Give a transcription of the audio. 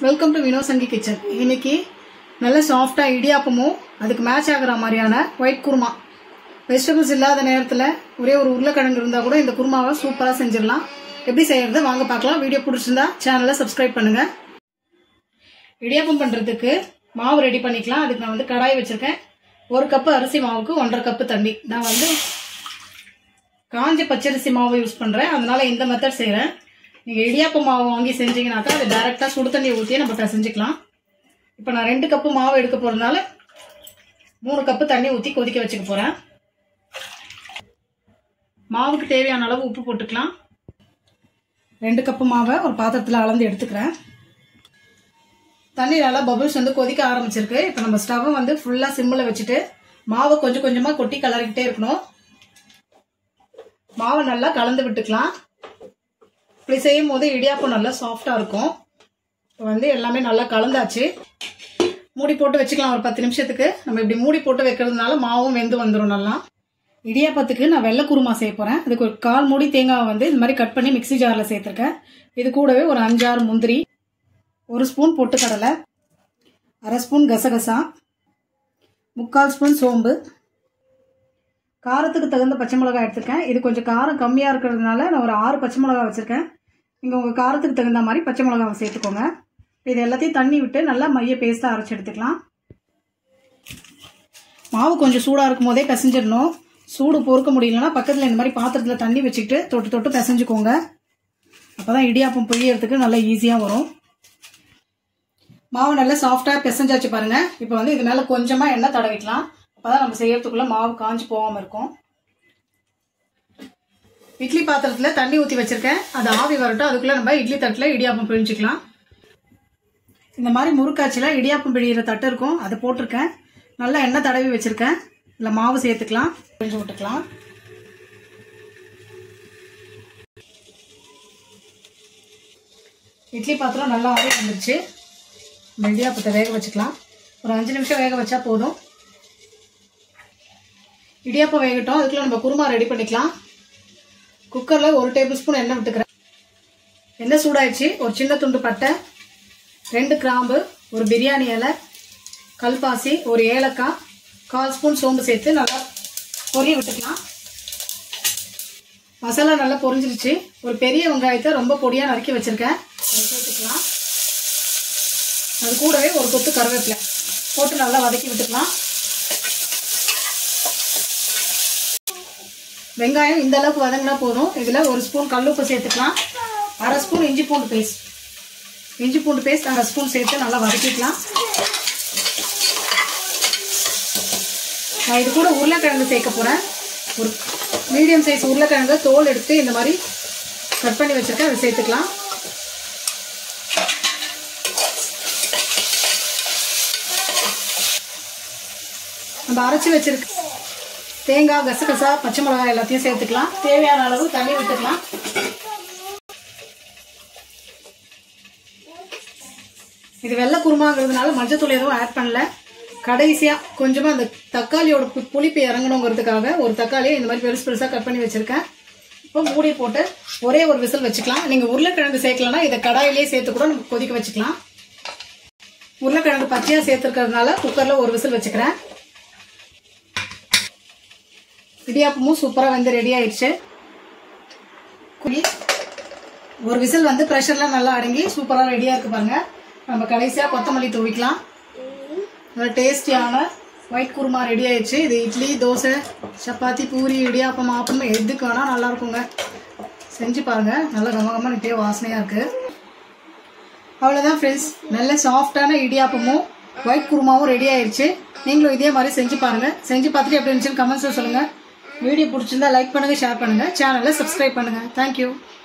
welcome to வினோசங்கி kitchen இன்னைக்கு நல்ல சாஃப்டாக இடியாப்பமும் அதுக்கு மேட்ச் ஆகுற மாதிரியான ஒயிட் குருமா வெஜிடபிள்ஸ் இல்லாத நேரத்தில் ஒரே ஒரு உருளைக்கிழங்கு இருந்தால் கூட இந்த குருமாவை சூப்பராக செஞ்சிடலாம் எப்படி செய்யறது வாங்க பார்க்கலாம் வீடியோ பிடிச்சிருந்தா சேனலை சப்ஸ்கிரைப் பண்ணுங்க இடியாப்பம் பண்ணுறதுக்கு மாவு ரெடி பண்ணிக்கலாம் அதுக்கு நான் வந்து கடாய் வச்சிருக்கேன் ஒரு கப்பு அரிசி மாவுக்கு ஒன்றரை கப்பு தண்ணி நான் வந்து காஞ்ச பச்சரிசி மாவு யூஸ் பண்ணுறேன் அதனால இந்த மெத்தட் செய்கிறேன் நீங்கள் இடியாப்ப மாவு வாங்கி செஞ்சீங்கன்னாக்கா அது டேரெக்டாக சுடு தண்ணியை ஊற்றியே நம்ம பிசைஞ்சிக்கலாம் இப்போ நான் ரெண்டு கப்பு மாவு எடுக்க போகிறதுனால மூணு கப்பு தண்ணி ஊற்றி கொதிக்க வச்சுக்க போகிறேன் மாவுக்கு தேவையான அளவு உப்பு போட்டுக்கலாம் ரெண்டு கப்பு மாவை ஒரு பாத்திரத்தில் அளந்து எடுத்துக்கிறேன் தண்ணி நல்லா பபுள்ஸ் வந்து கொதிக்க ஆரம்பிச்சிருக்கு இப்போ நம்ம ஸ்டவ்வை வந்து ஃபுல்லாக சிம்மில் வச்சுட்டு மாவை கொஞ்சம் கொஞ்சமாக கொட்டி கலரிக்கிட்டே இருக்கணும் மாவை நல்லா கலந்து விட்டுக்கலாம் இப்படி செய்யும் போது இடியாப்பம் நல்லா சாஃப்டாக இருக்கும் இப்போ வந்து எல்லாமே நல்லா கலந்தாச்சு மூடி போட்டு வச்சுக்கலாம் ஒரு பத்து நிமிஷத்துக்கு நம்ம இப்படி மூடி போட்டு வைக்கிறதுனால மாவும் வெந்து வந்துடும் நல்லா இடியாப்பத்துக்கு நான் வெள்ளை குருமா செய்ய போகிறேன் அதுக்கு ஒரு கால் மூடி தேங்காவை வந்து இந்த மாதிரி கட் பண்ணி மிக்ஸி ஜாரில் சேர்த்துருக்கேன் இது கூடவே ஒரு அஞ்சாறு முந்திரி ஒரு ஸ்பூன் பொட்டுக்கடலை அரை ஸ்பூன் கசகசா முக்கால் ஸ்பூன் சோம்பு காரத்துக்கு தகுந்த பச்சை மிளகாய் எடுத்திருக்கேன் இது கொஞ்சம் காரம் கம்மியாக இருக்கிறதுனால நான் ஒரு ஆறு பச்சை மிளகாய் வச்சுருக்கேன் நீங்கள் உங்கள் காரத்துக்கு தகுந்த மாதிரி பச்சை மிளகாவை சேர்த்துக்கோங்க இது எல்லாத்தையும் தண்ணி விட்டு நல்லா மைய பேஸ்ட்டாக அரைச்சி எடுத்துக்கலாம் மாவு கொஞ்சம் சூடாக இருக்கும் போதே பிசைஞ்சிடணும் சூடு பொறுக்க முடியலன்னா பக்கத்தில் இந்த மாதிரி பாத்திரத்தில் தண்ணி வச்சுக்கிட்டு தொட்டு தொட்டு பிசைஞ்சுக்கோங்க அப்போ தான் இடியாப்பம் புழியறதுக்கு நல்லா ஈஸியாக வரும் மாவு நல்லா சாஃப்டாக பிசைஞ்சாச்சு பாருங்க இப்போ வந்து இது மேலே கொஞ்சமாக எண்ணெய் தடவிக்கலாம் அப்பதான் நம்ம செய்யறதுக்குள்ள மாவு காஞ்சு போகாம இருக்கும் இட்லி பாத்திரத்துல தண்ணி ஊற்றி வச்சிருக்கேன் அது ஆவி வரட்டும் அதுக்குள்ள நம்ம இட்லி தட்டில் இடியாப்பம் பிழிஞ்சுக்கலாம் இந்த மாதிரி முறுக்காச்சில இடியாப்பம் பிழிகிற தட்டு இருக்கும் அதை போட்டிருக்கேன் நல்லா எண்ணெய் தடவி வச்சிருக்கேன் இல்லை மாவு சேர்த்துக்கலாம் பிழிஞ்சு விட்டுக்கலாம் இட்லி பாத்திரம் நல்லா ஆவி வந்துருச்சு நம்ம இடியாப்பத்தை வேக வச்சுக்கலாம் ஒரு அஞ்சு நிமிஷம் வேக வச்சா போதும் இடியாப்பம் வேகட்டும் அதுக்குள்ள நம்ம குருமா ரெடி பண்ணிக்கலாம் குக்கரில் ஒரு டேபிள் ஸ்பூன் எண்ணெய் விட்டுக்கிறேன் எண்ணெய் சூடாயிடுச்சு ஒரு சின்ன துண்டு பட்டை ரெண்டு கிராம்பு ஒரு பிரியாணி இலை கல்பாசி ஒரு ஏலக்காய் கால் ஸ்பூன் சோம்பு சேர்த்து நல்லா பொரிய விட்டுக்கலாம் மசாலா நல்லா பொரிஞ்சிருச்சு ஒரு பெரிய வெங்காயத்தை ரொம்ப பொடியாக நறுக்கி வச்சுருக்கேன் அதை சேர்த்துக்கலாம் அது கூடவே ஒரு கொத்து கருவேப்பிலை போட்டு நல்லா வதக்கி விட்டுக்கலாம் வெங்காயம் இந்த அளவுக்கு வதங்கினா போதும் இதில் ஒரு ஸ்பூன் கல்லுப்பு சேர்த்துக்கலாம் அரை ஸ்பூன் இஞ்சி பூண்டு பேஸ்ட் இஞ்சி பூண்டு பேஸ்ட் அரை ஸ்பூன் சேர்த்து நல்லா வதக்கிக்கலாம் நான் இது கூட உருளைக்கிழங்கு சேர்க்க போகிறேன் ஒரு மீடியம் சைஸ் உருளைக்கிழங்கு தோல் எடுத்து இந்த மாதிரி கட் பண்ணி வச்சுருக்கேன் அதை சேர்த்துக்கலாம் நம்ம அரைச்சி வச்சிருக்க தேங்காய் கசகசா பச்சை மிளகாய் எல்லாத்தையும் சேர்த்துக்கலாம் தேவையான அளவு தண்ணி விட்டுக்கலாம் இது வெள்ளை குருமாங்கிறதுனால மஞ்சத்தூள் எதுவும் ஆட் பண்ணல கடைசியாக கொஞ்சமாக அந்த தக்காளியோட பு- புளிப்பு இறங்கணுங்கிறதுக்காக ஒரு தக்காளியை இந்த மாதிரி பெருசு பெருசாக கட் பண்ணி வச்சுருக்கேன் இப்போ மூடி போட்டு ஒரே ஒரு விசில் வச்சுக்கலாம் நீங்கள் உருளைக்கிழங்கு சேர்க்கலன்னா இதை கடாயிலேயே சேர்த்து கூட நம்ம கொதிக்க வச்சுக்கலாம் உருளைக்கிழங்கு பச்சையாக சேர்த்துருக்கிறதுனால குக்கரில் ஒரு விசில் வச்சுக்கிறேன் இடியாப்பமும் சூப்பராக வந்து ரெடி ஆயிடுச்சு குழி ஒரு விசில் வந்து ப்ரெஷர்லாம் நல்லா அடங்கி சூப்பராக ரெடியாக இருக்கு பாருங்க நம்ம கடைசியாக கொத்தமல்லி தூவிக்கலாம் நல்ல டேஸ்டியான ஒயிட் குருமா ரெடி ஆயிடுச்சு இது இட்லி தோசை சப்பாத்தி பூரி இடியாப்பம் ஆப்பம் எதுக்கு வேணால் நல்லா இருக்குங்க செஞ்சு பாருங்க நல்லா கமகமாக நிட்டே வாசனையாக இருக்குது அவ்வளோதான் ஃப்ரெண்ட்ஸ் நல்ல சாஃப்டான இடியாப்பமும் ஒயிட் குருமாவும் ரெடி ஆயிடுச்சு நீங்களும் இதே மாதிரி செஞ்சு பாருங்க செஞ்சு பார்த்துட்டு எப்படி இருந்துச்சுன்னு கமெண்ட்ஸில் சொல்லுங்கள் வீடியோ பிடிச்சிருந்தா லைக் பண்ணுங்கள் ஷேர் பண்ணுங்கள் சேனலை சப்ஸ்கிரைப் பண்ணுங்கள் தேங்க்யூ